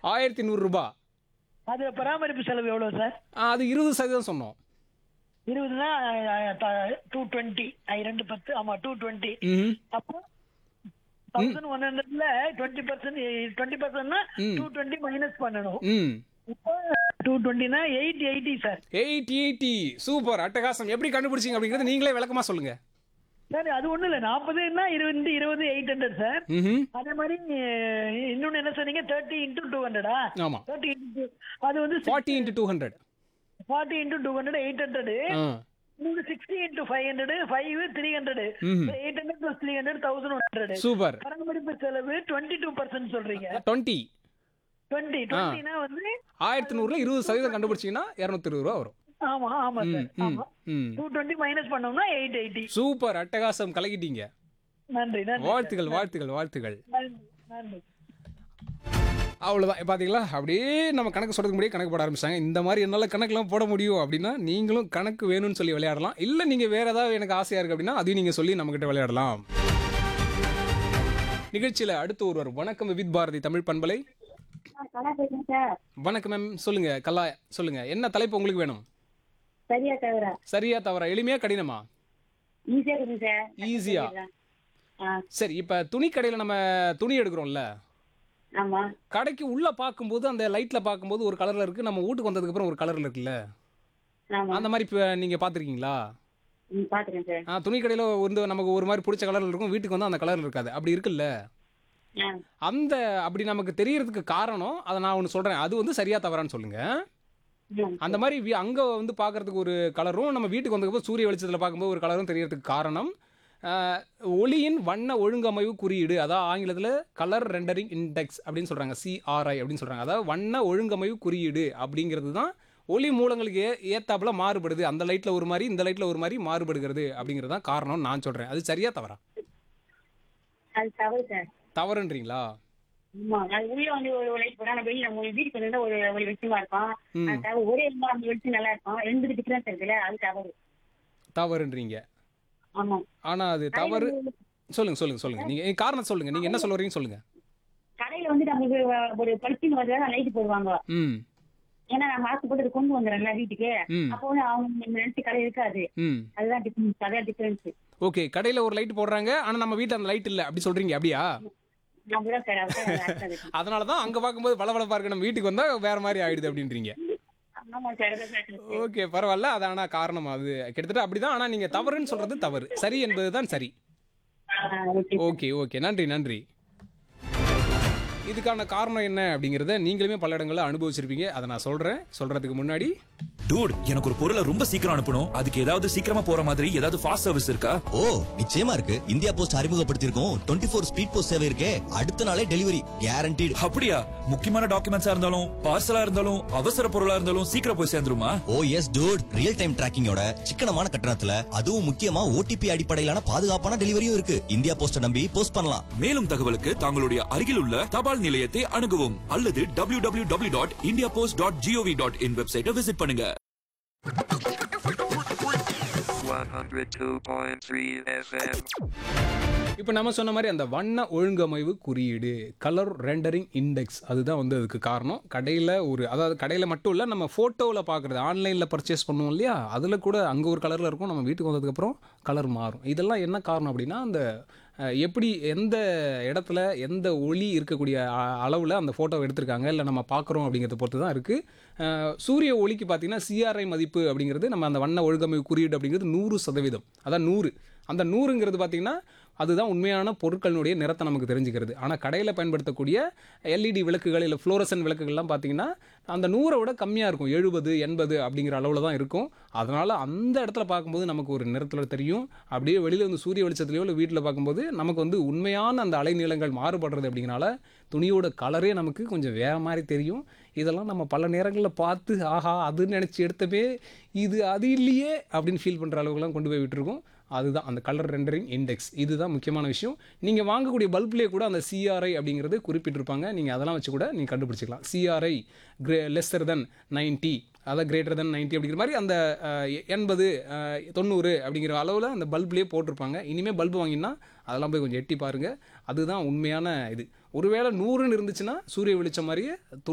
ஆயிரத்தி நூறுரூபா அது பராமரிப்பு செலவு எவ்வளவு சார் அது இருபது சதவீதம் சொன்னோம் இருபதுனா டூ டுவெண்ட்டி ரெண்டு பத்து ஆமா டூ டுவெண்ட்டி ம் அப்போ தௌசண்ட் ஒன் ஹண்ட்ரட்ல டுவெண்ட்டி பர்சன்ட் டுவெண்ட்டி பர்சன்ட்னா ம். டூ டுவெண்ட்டி மைனஸ் பண்ணணும் ம் இப்போ டூ டுவெண்ட்டினா eight eighty sir eighty eighty super அட்டகாசம் எப்படி கண்டுபிடிச்சிங்க அப்படிங்கிறது நீங்களே விளக்கமா சொல்லுங்க சார் அது ஒண்ணும் இல்ல நாற்பதுன்னா இருபது இருபது எயிட் ஹண்ட்ரட் சார் ம் அதே மாதிரி அஹ், இன்னொன்னு என்ன சொன்னீங்க தேர்ட்டி இன்டூ டூ ஹண்ட்ரடா ஆமாம் தேர்ட்டி இன்டூ அது வந்து forty into two hundred forty into two hundred eight hundred ஆ உங்களுக்கு sixty into five hundred five three hundred ம் eight hundred plus three hundred thousand one hundred super பராமரிப்பு செலவு twenty two percent சொல்றீங்க twenty twenty டுவெண்ட்டினா வந்து ஆயிரத்தி நூறுல இருபது சதவீதம் கண்டுபிடிச்சிங்கன்னா இரநூத்தி இருபது ரூபா வரும் ஆமா ஆமா ம் சார் ம் ஆமா ம் டூ டுவெண்ட்டி மைனஸ் பண்ணோம்னா எயிட் எயிட்டி சூப்பர் அட்டகாசம் கலக்கிட்டீங்க நன்றி நன்றி வாழ்த்துகள் வாழ்த்துகள் வாழ்த்துகள் நன்றி நன்றி அவ்வளோதான் பார்த்தீங்களா அப்படியே நம்ம கணக்கு சொல்றதுக்கு முன்னாடியே கணக்கு போட ஆரம்பிச்சாங்க இந்த மாதிரி என்னால் கணக்கெலாம் போட முடியும் அப்படின்னா நீங்களும் கணக்கு வேணும்னு சொல்லி விளையாடலாம் இல்லை நீங்கள் வேறு ஏதாவது எனக்கு ஆசையாக இருக்குது அப்படின்னா அதையும் நீங்கள் சொல்லி நம்மக்கிட்ட விளையாடலாம் நிகழ்ச்சியில் அடுத்து ஒருவர் வணக்கம் விவித் பாரதி தமிழ் பண்பலை கலா பேசுறேன் சார் வணக்கம் மேம் சொல்லுங்க கல்லா சொல்லுங்க என்ன தலைப்பு உங்களுக்கு வேணும் சரியா தவிர சரியா தவறா எளிமையா கடினமா ஈஸியா இருக்கு சார் ஈஸியா ஆ சரி இப்போ துணி கடையில் நம்ம துணி எடுக்கிறோம்ல ஆமா கடைக்கு உள்ள பார்க்கும்போது அந்த லைட்ல பார்க்கும்போது ஒரு கலர்ல இருக்கு நம்ம வீட்டுக்கு வந்ததுக்கு அப்புறம் ஒரு கலர்ல இருக்குல்ல ஆமா அந்த மாதிரி இப்போ நீங்க பார்த்துருக்கீங்களா ம் பாத்துறேன் சார் ஆ துணி கடையில் வந்து நமக்கு ஒரு மாதிரி பிடிச்ச கலர்ல இருக்கும் வீட்டுக்கு வந்து அந்த கலர்ல இருக்காது அப்படி இருக்குல்ல ஆ அந்த அப்படி நமக்கு தெரியறதுக்கு காரணம் அதை நான் ஒன்று சொல்றேன் அது வந்து சரியா தவறான்னு சொல்லுங்க ம். அந்த மாதிரி வி- அங்க வந்து பார்க்கறதுக்கு ஒரு கலரும் நம்ம வீட்டுக்கு வந்ததுக்கு சூரிய வெளிச்சத்தில் பார்க்கும்போது ஒரு கலரும் தெரியறதுக்கு காரணம் ஆஹ், ஒளியின் வண்ண ஒழுங்கமைவு குறியீடு அதாவது ஆங்கிலத்தில் கலர் ரெண்டரிங் இண்டெக்ஸ் அப்படின்னு சொல்றாங்க சிஆர்ஐ அப்படின்னு சொல்றாங்க அதாவது வண்ண ஒழுங்கமைவு குறியீடு அப்படிங்கிறது தான் ஒளி மூலங்களுக்கு ஏ ஏத்தாப்புல மாறுபடுது அந்த லைட்ல ஒரு மாதிரி இந்த லைட்ல ஒரு மாதிரி மாறுபடுகிறது அப்படிங்கிறது தான் காரணம் நான் சொல்றேன் அது சரியா தவறா அது தவறு சார் தவறுன்றீங்களா ஆமா அது உள்ள வந்து ஒரு லைட் போட்டா நம்ம வெளியில நம்ம வீட்டுக்கு வந்து ஒரு ஒரு வெளிச்சமா இருக்கும் ம். அது தவறு ஒரே இடமா அந்த வெளிச்சம் நல்லா இருக்கும் ரெண்டு டிஃபரன்ஸ் இருக்குல்ல அது தவறு தவறுன்றீங்க ஆமா ஆனா அது தவறு சொல்லுங்க சொல்லுங்க சொல்லுங்க நீங்க நீங்க காரணம் சொல்லுங்க நீங்க என்ன சொல்ல வரீங்க சொல்லுங்க கடையில வந்து நமக்கு ஒரு பளிச்சுன்னு வந்து லைட் போடுவாங்க ம் ஏன்னா நம்ம ஆசைப்பட்டு அதை கொண்டு வந்துடுறோம்ல வீட்டுக்கு ம் அப்போ வந்து அவங்க நினைச்சு கடை இருக்காது ம் அதுதான் டிஃபரன்ஸ் அதான் டிஃபரன்ஸ் ஓகே கடையில ஒரு லைட் போடுறாங்க ஆனா நம்ம வீட்ல அந்த லைட் இல்ல அப்படி சொல்றீங்க அப்படியா அப்படிதான் சார் அதுதான் அர்த்தம் இருக்கு. அதனால தான் அங்க பார்க்கும்போது பளபளப்பா இருக்கு நம்ம வீட்டுக்கு வந்தா வேற மாதிரி ஆயிடுது அப்படின்றீங்க ஆமா சார் அதான் சார் ஓகே பரவாயில்ல அது ஆனா காரணம் அது கிட்டத்தட்ட அப்படிதான் ஆனா நீங்க தவறுன்னு சொல்றது தவறு சரி என்பதுதான் சரி ஆ, ஓகே ஓகே ஓகே நன்றி நன்றி இதுக்கான காரணம் என்ன அப்படிங்கிறத நீங்களுமே பல இடங்களில் அனுபவிச்சிருப்பீங்க அதை நான் சொல்றேன் சொல்றதுக்கு முன்னாடி டூட் எனக்கு ஒரு பொருளை ரொம்ப சீக்கிரம் அனுப்பணும் அதுக்கு ஏதாவது சீக்கிரமா போற மாதிரி ஏதாவது ஃபாஸ்ட் சர்வீஸ் இருக்கா ஓ நிச்சயமா இருக்கு இந்தியா போஸ்ட் அறிமுகப்படுத்தியிருக்கோம் டுவெண்ட்டி ஃபோர் ஸ்பீட் போஸ்ட் சேவை இருக்கே அடுத்த நாளே டெலிவரி கேரண்டீடு அப்படியா முக்கியமான டாக்குமெண்ட்ஸா இருந்தாலும் பார்சலா இருந்தாலும் அவசர பொருளா இருந்தாலும் சீக்கிரம் போய் சேர்ந்துருமா oh yes dude real time டிராக்கிங்கோட சிக்கனமான கட்டணத்துல அதுவும் முக்கியமா ஓடிபி அடிப்படையிலான பாதுகாப்பான டெலிவரியும் இருக்கு இந்தியா போஸ்ட நம்பி போஸ்ட் பண்ணலாம் மேலும் தகவலுக்கு தங்களுடைய அருகில் உள்ள தபால் நிலையத்தை அணுகவும் அல்லது W W W dot India post dot gov dot in வெப்சைட்டை விசிட் பண்ணுங்க 102.3 FM. இப்போ நம்ம சொன்ன மாதிரி அந்த வண்ண ஒழுங்கமைவு குறியீடு கலர் ரெண்டரிங் இண்டெக்ஸ் அதுதான் வந்து அதுக்கு காரணம் கடையில் ஒரு அதாவது கடையில் மட்டும் இல்லை நம்ம ஃபோட்டோவில் பார்க்குறது ஆன்லைனில் பர்ச்சேஸ் பண்ணுவோம் இல்லையா அதில் கூட அங்கே ஒரு கலரில் இருக்கும் நம்ம வீட்டுக்கு வந்ததுக்கப்புறம் கலர் மாறும் இதெல்லாம் என்ன காரணம் அப்படின்னா அந்த அஹ், எப்படி எந்த இடத்துல எந்த ஒளி இருக்கக்கூடிய அளவில் அந்த ஃபோட்டோவை எடுத்திருக்காங்க இல்லை நம்ம பார்க்குறோம் அப்படிங்கிறத பொறுத்து தான் இருக்குது சூரிய ஒளிக்கு பார்த்தீங்கன்னா சிஆர்ஐ மதிப்பு அப்படிங்கிறது நம்ம அந்த வண்ண ஒழுங்கமைவு குறியீடு அப்படிங்கிறது நூறு சதவீதம் அதான் நூறு அந்த நூறுங்கிறது பார்த்தீங்கன்னா அதுதான் உண்மையான பொருட்களினுடைய நிறத்தை நமக்கு தெரிஞ்சுக்கிறது ஆனால் கடையில் பயன்படுத்தக்கூடிய எல்இடி விளக்குகள் இல்லை ஃப்ளோரசன் விளக்குகள்லாம் பார்த்தீங்கன்னா அந்த நூறை விட கம்மியாக இருக்கும் எழுபது எண்பது அப்படிங்கிற அளவில் தான் இருக்கும் அதனால் அந்த இடத்துல பார்க்கும்போது நமக்கு ஒரு நிறத்தில் தெரியும் அப்படியே வெளியில் வந்து சூரிய வெளிச்சத்துலையோ இல்லை வீட்டில் பார்க்கும்போது நமக்கு வந்து உண்மையான அந்த அலைநீளங்கள் மாறுபடுறது அப்படிங்கிறனால துணியோட கலரே நமக்கு கொஞ்சம் வேற மாதிரி தெரியும் இதெல்லாம் நம்ம பல நேரங்களில் பார்த்து ஆஹா அதுன்னு நினச்சி எடுத்தவே இது அது இல்லையே அப்படின்னு ஃபீல் பண்ணுற அளவுக்குலாம் கொண்டு போய் விட்டுருக்கோம் அதுதான் அந்த கலர் ரெண்டரிங் இண்டெக்ஸ் இதுதான் முக்கியமான விஷயம் நீங்கள் வாங்கக்கூடிய பல்ப்லேயே கூட அந்த சிஆர்ஐ அப்படிங்கிறது குறிப்பிட்டிருப்பாங்க நீங்கள் அதெல்லாம் வச்சு கூட நீங்கள் கண்டுபிடிச்சிக்கலாம் CRI grey lesser than ninety அதான் கிரேட்டர் தென் நைன்ட்டி அப்படிங்கிற மாதிரி அந்த அஹ், எண்பது அஹ், தொண்ணூறு அப்படிங்கிற அளவில் அந்த பல்ப்லேயே போட்டிருப்பாங்க இனிமேல் பல்பு வாங்கினா அதெல்லாம் போய் கொஞ்சம் எட்டி பாருங்கள் அதுதான் உண்மையான இது ஒருவேளை நூறுன்னு இருந்துச்சுன்னா சூரிய வெளிச்சம் மாதிரியே